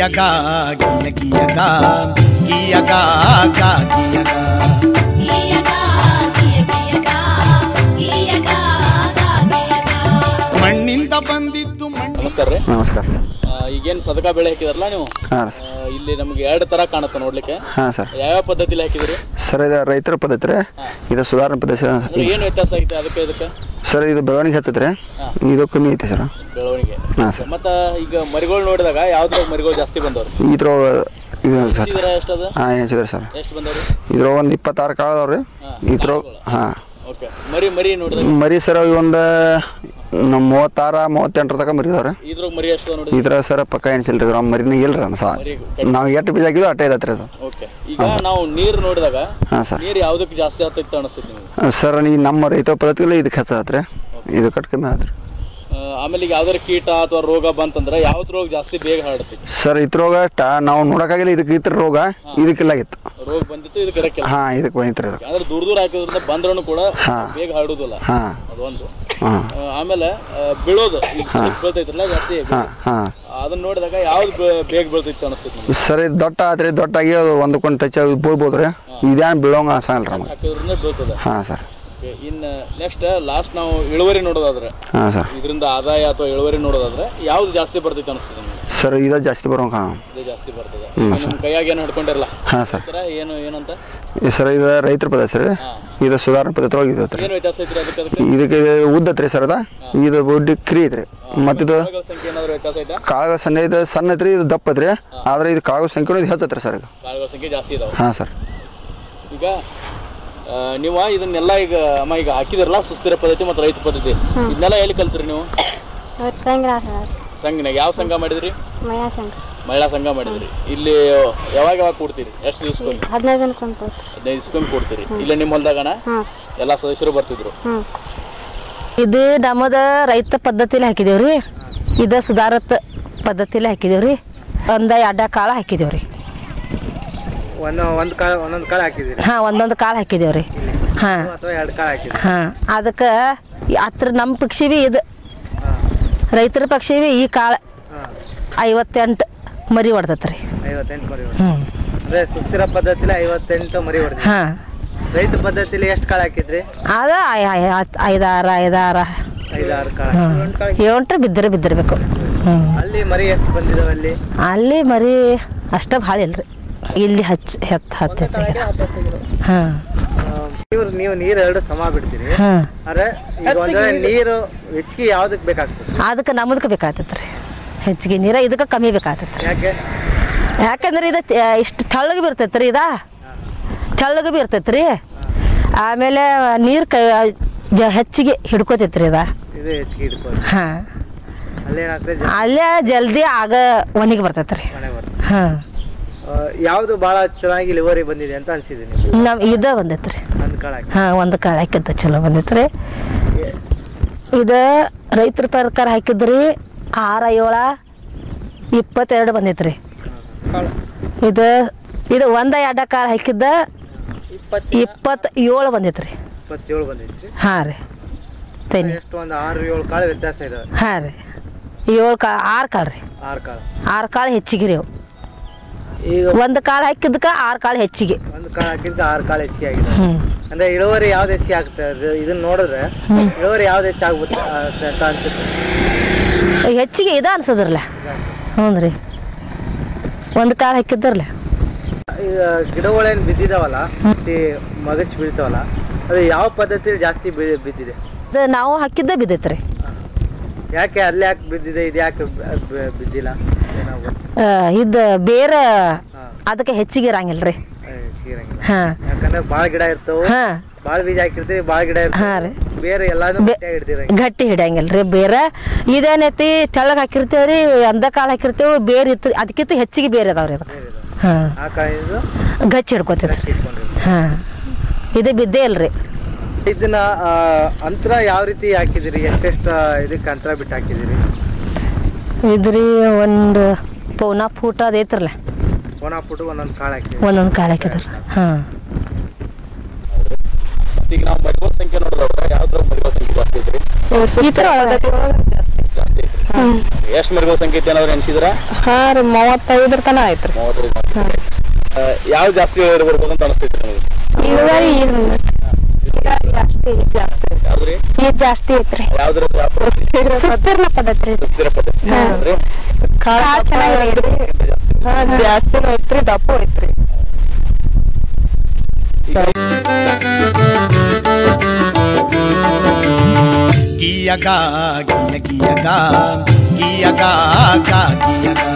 ಗಿಯಗ ಗಿಯ ಗಿಯಗ ಗಿಯಗ ಗ ಗಿಯಗ ಮಣ್ಣಿಂದ ಬಂದಿದ್ದು ಮಣ್ಣು ನಮಸ್ಕಾರ ರೀ ನಮಸ್ಕಾರ ಈಗೇನು ಸದಕ ಬೆಳೆ ಹಾಕಿದಾರಲ್ಲ ನೀವು ಹಾಂ ಆ, ಇಲ್ಲಿ ನಮ್ಗೆ ಎರಡು ತರ ಕಾಣುತ್ತೆ ನೋಡ್ಲಿಕ್ಕೆ ಹಾಂ ಸರ್ ಯಾವ್ಯಾವ ಪದ್ಧತಿಲಿ ಹಾಕಿದ್ರಿ ಸರ್ ಇದು ರೈತರ ಪದ್ಧತಿ ರೀ ಇದು ಸುಧಾರಣೆ ಪದ್ಧತಿ ಅಂದ್ರೆ ಏನು ವ್ಯತ್ಯಾಸ ಐತೆ ಅದಕ್ಕೆ ಇದಕ್ಕೆ ಸರ್ ಇದು ಬೆಳವಣಿಗೆ ಹತ್ತೈತೆ ರೀ ಇದು ಕಮ್ಮಿ ಐತೆ ಸರ್ ಬೆಳವಣಿಗೆ ಹಾಂ ಸರ್ ಮತ್ತ ಈಗ ಮರಿಗಳು ನೋಡಿದಾಗ ಯಾವ್ದ್ರಾಗ ಮರಿಗಳು ಜಾಸ್ತಿ ಬಂದವ್ರಿ ಇದ್ರೊಳಗೆ ಇದು ಸರ್ ಇದರ ಎಷ್ಟದ ಹಾಂ ಏನಿದೆ ಸರ್ ಎಷ್ಟು ಬಂದವ್ರಿ ಇದ್ರೊಳಗೆ ಒಂದು ಇಪ್ಪತ್ತಾರು ಕಾಳು ಅದಾವೆ ರೀ ಇದ್ರೊಳಗೆ ಹಾಂ ಓಕೆ ಮರಿ ಮರಿ ನೋಡಿದಾಗ ಮರಿ ಸರ್ ಒಂದು ನಮ್ಮ ಮೂವತ್ತಾರ ಮೂವತ್ತೆಂಟರ ತನಕ ಮರಿ ಇದಾವೆ ರೀ ಇದ್ರಾಗ ಮರಿ ಎಷ್ಟು ನೋಡಿ ಇದ್ರ ಸರ್ ಪಕ್ಕ ಏನಿಸಿಲ್ಲ ರೀ ನಮ್ಮ ಮರಿನ ಇಲ್ಲ ರೀ ಸಹ ನಾವು ಎಷ್ಟು ಬೀಜ ಹಾಕಿದ್ವಿ ಅಟ್ಟೆ ಐತೆ ರೀ ಅದು ಓಕೆ ಈಗ ನಾವು ನೀರು ನೋಡಿದಾಗ ಹಾಂ ಸರ್ ನೀರು ಯಾವ್ದಕ್ಕೆ ಜಾಸ್ತಿ ಆಗ್ತೈತೆ ಅನಿಸ್ತೈತಿ ನಿಮ್ಗೆ ಸರ್ ಈ ನಮ್ಮ ರೈತ ಪದ್ಧತಿಲಿ ಇದಕ್ಕೆ ಹೆಚ್ಚಾಗತ್ತೆ ರೀ ಇದು ಕಟ್ ಕಮ್ಮಿ ಆತ್ರಿ ಆ, ಆಮೇಲೆ ಈಗ ಯಾವ್ದಾರ ಕೀಟ ಅಥವಾ ರೋಗ ಬಂತಂದ್ರೆ ಯಾವ್ದು ರೋಗ ಜಾಸ್ತಿ ಬೇಗ ಹರಡ್ತೈತಿ ಸರ್ ಇದ್ರೊಳಗ ಟಾ ನಾವು ನೋಡೋಕ್ಕಾಗಿಲ್ಲ ಇದಕ್ಕೆ ಇತ್ರ ರೋಗ ಇದಕ್ಕಿಲ್ಲಾಗಿತ್ತು ರೋಗ ಬಂದಿತ್ತು ಇದಕ್ಕೆ ಇರಕ್ಕಿಲ್ಲ ಹಾಂ ಇದಕ್ಕೆ ಬಂದಿತ್ತು ರೀ ಅದಕ್ಕೆ ಅಂದ್ರೆ ದೂರ ದೂರ ಹಾಕಿದ್ರಿಂದ ಬಂದ್ರೂ ಕೂಡ ಬೇಗ ಹರಡುದಿಲ್ಲ ಹಾಂ ಅದೊಂದು ಹಾಂ ಆ, ಆಮೇಲೆ ಆ, ಬೀಳೋದು ಈಗ ಬೀಳ್ತೈತ್ರಲ್ಲ ಜಾಸ್ತಿ ಹಾಂ ಹಾಂ ಅದನ್ನ ನೋಡಿದಾಗ ಯಾವ್ದು ಬೇ- ಬೇಗ ಬೀಳ್ತೈತೆ ಅನಿಸ್ತೈತಿ ನಿಮ್ಗೆ ಸರ್ ಇದು ದೊಡ್ಡ ಆತ್ರಿ ದೊಡ್ಡಾಗಿ ಅದು ಒಂದಕ್ಕೊಂದು ಟಚ್ ಆಗಿ ಬೀಳ್ಬೋದು ರೀ ಇದೇನು ಬೀಳೋಂಗ ಅನ್ಸಲ್ಲ ರೀ ನಮಗೆ ಹಾಕಿದ್ರಿಂದ ಬೀಳ್ತದೆ ಹಾಂ ಸರ್ Okay, ಇನ್ನು ನೆಕ್ಸ್ಟ್ ಲಾಸ್ಟ್ ನಾವು ಇಳುವರಿ ನೋಡೋದಾದ್ರೆ ಹಾಂ ಸರ್ ಇದರಿಂದ ಆದಾಯ ಅಥವಾ ಇಳುವರಿ ನೋಡೋದಾದ್ರೆ ಯಾವ್ದು ಜಾಸ್ತಿ ಬರ್ತೈತೆ ಅನಿಸ್ತದೆ ನಿಮ್ಗೆ ಸರ್ ಇದು ಜಾಸ್ತಿ ಬರೋಂಗ ಹಾಂ ಇದು ಜಾಸ್ತಿ ಬರ್ತದೆ ಈಗ ನಿಮ್ಮ ಕೈಯಾಗ ಏನು ಹಿಡ್ಕೊಂಡಿರಲ್ಲ ಹಾಂ ಸರ್ ಈ ಥರ ಏನು ಏನಂತ ಸರ್ ಇದು ರೈತರ ಪದ್ಧತಿ ರೀ ಇದು ಸುಧಾರಣೆ ಪದ್ಧತಿ ಒಳಗೆ ಇದು ರೀ ಏನು ವ್ಯತ್ಯಾಸ ಐತ್ರಿ ಅದಕ್ಕೆ ಅದಕ್ಕೆ ಇದಕ್ಕೆ ಉದ್ದತ್ ರೀ ಸರ್ ಅದ ಇದು ಬಡ್ಡಿ ಕ್ರಿ ಐತ್ರಿ ಮತ್ತಿದು ಕಾಳುಗಳ ಸಂಖ್ಯೆ ಏನಾದ್ರು ವ್ಯತ್ಯಾಸ ಐತಾ ಕಾಳುಗಳ ಸಣ್ಣ ಇದು ಸಣ್ಣ ಐತ್ರಿ ಇದು ದಪ್ಪ ಐತ್ರಿ ಆದ್ರೆ ಇದು ಕಾಳುಗಳ ಸಂಖ್ಯೆ ಇದು ಹೆಚ್ಚತ್ರಿ ಸರ್ ಇದು ಕಾಳುಗಳ ಸಂಖ್ಯೆ ಜಾಸ್ತಿ ಇದಾವೆ ಹಾಂ ಸರ್ ಈಗ ಆ, ನೀವು ಇದನ್ನೆಲ್ಲ ಈಗ ಅಮ್ಮ ಈಗ ಹಾಕಿದಿರಲ್ಲ ಸುಸ್ಥಿರ ಪದ್ಧತಿ ಮತ್ತು ರೈತ ಪದ್ಧತಿ ಇದನ್ನೆಲ್ಲ ಎಲ್ಲಿ ಕಲ್ತ್ರಿ ನೀವು ಸಂಗ್ರಹ ಸರ್ ಸಂಘನಾಗ ಯಾವ ಸಂಘ ಮಾಡಿದ್ರಿ ಮಯ ಸಂಘ ಮಹಿಳಾ ಸಂಘ ಮಾಡಿದ್ರಿ ಇಲ್ಲಿ ಯಾವಾಗ ಯಾವಾಗ ಕೊಡ್ತೀರಿ ಎಷ್ಟು ದಿವ್ಸಕ್ಕೊಮ್ಮೆ ಹದಿನೈದು ದಿನಕ್ಕೆ ಒಂದು ಕೊಡ್ತು ಹದಿನೈದು ದಿವ್ಸಕ್ಕೊಮ್ಮೆ ಕೊಡ್ತೀರಿ ಇಲ್ಲ ನಿಮ್ಮ ಹೊಲ್ದಾಗಣ ಹಾಂ ಎಲ್ಲ ಸದಸ್ಯರು ಬರ್ತಿದ್ರು ಹ್ಞೂ ಇದು ನಮ್ಮದ ರೈತ ಪದ್ಧತಿಲಿ ಹಾಕಿದೇವ್ರಿ ಇದು ಸುಧಾರತ ಪದ್ಧತಿಲಿ ಹಾಕಿದೇವ್ರಿ ಒಂದ ಎಡ್ಡ ಕಾಳು ಹಾಕಿದೇವ್ರಿ ಒಂದು ಒಂದು ಕಾಳು ಒಂದೊಂದು ಕಾಳು ಹಾಕಿದ್ದೀರಿ ಹಾಂ ಒಂದೊಂದು ಕಾಳು ಹಾಕಿದೇವ್ರಿ ಹಾಂ ಅಥವಾ ಎರಡು ಕಾಳು ಹಾಕಿದ್ದೀರಿ ಹಾಂ ಅದಕ್ಕೆ ಹತ್ರ ನಮ್ಮ ಪಕ್ಷಿ ಬಿ ಇದು ರೈತರ ಪಕ್ಷಿ ಬಿ ಈ ಕಾಳು ಹಾಂ ಐವತ್ತೆಂಟು ಮರಿ ಹೊಡ್ತತ್ರಿ ಐವತ್ತೆಂಟು ಮರಿ ಹೊಡ್ದು. ಹ್ಞೂ ಅಂದ್ರೆ ಸುಸ್ಥಿರ ಪದ್ಧತಿಲಿ ಐವತ್ತೆಂಟು ಮರಿ ಹೊಡೆದ್ರಿ ಹಾಂ ರೈತ ಪದ್ಧತಿಲಿ ಎಷ್ಟು ಕಾಳು ಹಾಕಿದ್ರಿ ಅದ ಐ- ಐ- ಹತ್- ಐದಾರ ಐದಾರ ಐದಾರು ಕಾಳು ಹಾಂ ಏಳ್ರ ಬಿದ್ದರೆ ಬಿದ್ದಿರ್ಬೇಕು ಹ್ಞೂ ಅಲ್ಲಿ ಮರಿ ಎಷ್ಟು ಬಂದಿದಾವೆ ಅಲ್ಲಿ ಅಲ್ಲಿ ಮರಿ ಅಷ್ಟ ಭಾಳ ಇಲ್ರಿ ಇಲ್ಲಿ ಹಚ್ಚ ಹೆತ್ ಹತ್ತು ಹೆಚ್ಚಾಗಿ ಹಾಂ ನೀವು ನೀವು ನೀರು ಎರಡು ಸಮ ಬಿಡ್ತೀರಿ ಹಾಂ ಆದ್ರೆ ಈಗ ಒಂದ್ ವೇಳೆ ನೀರು ಹೆಚ್ಚಿಗೆ ಯಾವ್ದಕ್ ಬೇಕಾಗ್ತದೆ ಅದಕ್ಕೆ ನಮ್ಮದಕ್ಕೆ ಬೇಕಾಗ್ತೈತೆ ರೀ ಹೆಚ್ಚಿಗೆ ನೀರ ಇದಕ್ಕೆ ಕಮ್ಮಿ ಬೇಕಾಗ್ತೈತೆ ರೀ ಯಾಕೆ ಯಾಕಂದ್ರೆ ಇದು ತ- ಇಷ್ಟು ತೆಳ್ಳಗೆ ಬರ್ತೈತೆ ರೀ ಇದ ತೆಳ್ಳಗೆ ಬಿ ಇರ್ತೈತೆ ರೀ ಆಮೇಲೆ ನೀರು ಕ ಜ ಹೆಚ್ಚಿಗೆ ಹಿಡ್ಕೋತೈತೆ ರೀ ಇದ ಇದು ಹೆಚ್ಚಿಗೆ ಹಿಡ್ಕೊಂಡು ಹಾಂ ಅಲ್ಲೇನಾಗ್ತದೆ ಜ- ಅಲ್ಲೇ ಜಲ್ದಿ ಆಗ ಒಣಗಿ ಬರ್ತೈತೆ ರೀ ಮನೆ ಬರ್ತದೆ ಹಾಂ ಆ, ಯಾವ್ದು ಬಹಳ ಚೆನ್ನಾಗಿ ಇಳುವರಿ ಬಂದಿದೆ ಅಂತ ಅನ್ಸಿದೆ ನೀವು ನಮ್ಮ ಇದು ಬಂದೈತೆ ರೀ ಒಂದು ಕಾಳು ಹಾಕಿ ಹಾಂ ಒಂದು ಕಾಳು ಹಾಕಿದ್ದ ಚಲೋ ಬಂದೈತೆ ರೀ ಇದು ರೈತರ ಪ್ರಕಾರ ಹಾಕಿದ್ರಿ ಆರ ಏಳ ಇಪ್ಪತ್ತೆರಡು ಬಂದೈತೆ ರೀ ಇದು ಇದು ಒಂದ ಎಡ್ಡ ಕಾಳು ಹಾಕಿದ್ದ ಇಪ್ಪತ್ತು ಇಪ್ಪತ್ತ ಏಳು ಬಂದೈತೆ ರೀ ಇಪ್ಪತ್ತೇಳು ಬಂದೈತ್ರಿ ಹಾಂ ರೀ ತೇನಿ ಎಷ್ಟು ಒಂದು ಆರು ಏಳು ಕಾಳು ವ್ಯತ್ಯಾಸ ಇದಾವೆ ಹಾಂ ರೀ ಏಳು ಕಾಳು ಆರು ಕಾಳು ರೀ ಆರು ಕಾಳು ಆರು ಕಾಳು ಹೆಚ್ಚಿಗೆ ರೀ ಅವು ಈಗ ಒಂದು ಕಾಳು ಹಾಕಿದ್ದಕ್ಕೆ ಆರು ಕಾಳು ಹೆಚ್ಚಿಗೆ ಒಂದು ಕಾಳು ಹಾಕಿದ್ಕೆ ಆರು ಕಾಳು ಹೆಚ್ಚಿಗೆ ಆಗಿದೆ ಹ್ಞೂ ಅಂದ್ರೆ ಇಳುವರಿ ಯಾವ್ದು ಹೆಚ್ಚಿಗೆ ಆಗ್ತದೆ ಅದು ಇದನ್ನ ನೋಡಿದ್ರೆ ಇಳುವರಿ ಯಾವ್ದು ಹೆಚ್ಚಾಗ್ಬಿಟ್ಟು ಅಂತ ಅನ್ಸುತ್ತೆ ಹೆಚ್ಚಿಗೆ ಇದು ಅನ್ಸದ್ರಲ್ಲ ಹ್ಞೂ ರೀ ಒಂದು ಕಾಳು ಹಾಕಿದ್ರಲ್ಲ ಈಗ ಗಿಡಗಳೇನು ಬಿದ್ದಿದಾವಲ್ಲ ಈ ಮಗಚ್ ಬೀಳ್ತಾವಲ್ಲ ಅದು ಯಾವ ಪದ್ಧತಿಯಲ್ಲಿ ಜಾಸ್ತಿ ಬಿ- ಬಿದ್ದಿದೆ ಇದು ನಾವು ಹಾಕಿದ್ದ ಬಿದ್ದೈತೆ ರೀ ಯಾಕೆ ಅಲ್ಲಿ ಯಾಕೆ ಬಿದ್ದಿದೆ ಇದು ಯಾಕೆ ಬ- ಬ- ಬಿದ್ದಿಲ್ಲ ಏನೋ ಗೊತ್ತ- ಆ, ಇದು ಬೇರೆ ಹಾ. ಅದಕ್ಕೆ ಹೆಚ್ಚಿಗೆ ಇರಂಗಿಲ್ಲ ರೀ ಏ, ಹೆಚ್ಚಿಗೆ ಇರಂಗಿಲ್ಲ. ಹಾಂ ಯಾಕಂದ್ರೆ ಭಾಳ ಗಿಡ ಇರ್ತಾವ ಹಾಂ ಭಾಳ ಬೀಜ ಹಾಕಿರ್ತೀವಿ ಭಾಳ ಗಿಡ ಹಾಂ ಇರ್ತಾವ ರೀ ಬೇರೆ ಎಲ್ಲಾನು ಬೆ- ಹಿಡ್ದಿರಂಗಿಲ್ಲ ಗಟ್ಟಿ ಹಿಡಿಯಂಗಿಲ್ಲ ರೀ ಬೇರೆ ಇದೇನೈತಿ ತೆಳ್ಳಗೆ ಹಾಕಿರ್ತೇವೆ ರೀ ಅಂದ ಕಾಳು ಹಾಕಿರ್ತೇವೆ ಬೇರೆ ಇತ್ತು ಅದಕ್ಕಿಂತ ಹೆಚ್ಚಿಗೆ ಬೇರೆ ಅದಾವ್ರಿ ಅದಕ್ಕೆ ಹಾಂ ಆ ಕಾಯಿದು ಗಚ್ಚಿ ಹಿಡ್ಕೊತೈತೆ ರೀ ಇಟ್ಕೊಂಡಿರ್ತೀವಿ ಹಾಂ ಇದು ಬಿದ್ದೇ ಇಲ್ಲ ರೀ ಇದನ್ನ ಆ, ಅಂತರ ಯಾವ ರೀತಿ ಹಾಕಿದಿರಿ ಎಷ್ಟೆಷ್ಟು ಇದಕ್ಕೆ ಅಂತರ ಬಿಟ್ಟು ಹಾಕಿದಿರಿ ಇದ್ರಿ ಒಂದು ಪೌನಾ ಫೂಟ ಅದು ಐತ್ರಲ್ಲ ಫೋನ್ ಹಾಕ್ಬಿಟ್ಟು ಒಂದೊಂದು ಕಾಳು ಹಾಕಿದ್ರಿ ಒಂದೊಂದು ಕಾಲು ಹಾಕಿದ್ರ ಹಾಂ ಈಗ ನಾವು ಮರಿಗಳ ಸಂಖ್ಯೆ ನೋಡಿದವಾಗ ಯಾವ್ದ್ರ ಮರಿಗಳ ಸಂಖ್ಯೆ ಜಾಸ್ತಿ ಐತ್ರಿ ಈ ಥರ ಜಾಸ್ತಿ ಐತ್ರಿ ಎಷ್ಟು ಮರಿಗಳ ಸಂಖ್ಯೆ ಏನಾದ್ರು ಎನ್ಸಿದ್ರ ಹಾ ರೀ ಮೂವತ್ತೈದರ ತನ ಐತ್ರಿ ಯಾವ ಜಾಸ್ತಿ ಇಳುವರಿ ಬರ್ಬೋದು ಅಂತ ಅನಿಸ್ತೈತಿ ನಿಮಗೆ ಇಳುವರಿ ಈಗ ಜಾಸ್ತಿ ಜಾಸ್ತಿ ಯಾವ್ದ್ರಿ ಈಗ ಜಾಸ್ತಿ ಐತ್ರಿ ಯಾವ್ದ್ರ ಯಾವ ಸುಸ್ತಿರ್ನ ಪದ್ಧತಿ ಐತ್ರಿ ಸುಸ್ಥಿರ ಪದ್ಧತಿ ಅಂದ್ರೆ ಕಾಳು ಕಾಳ್ ಚೆನ್ನಾಗೈತ್ರಿ. ಹಾ ಜಾಸ್ತಿನೂ ಐತ್ರಿ ದಪ್ಪ ಐತ್ರಿ ಗಿಯಗ ಗಿಯ ಗಿಯಗ ಗಿಯಗ ಗ ಗಿಯಗ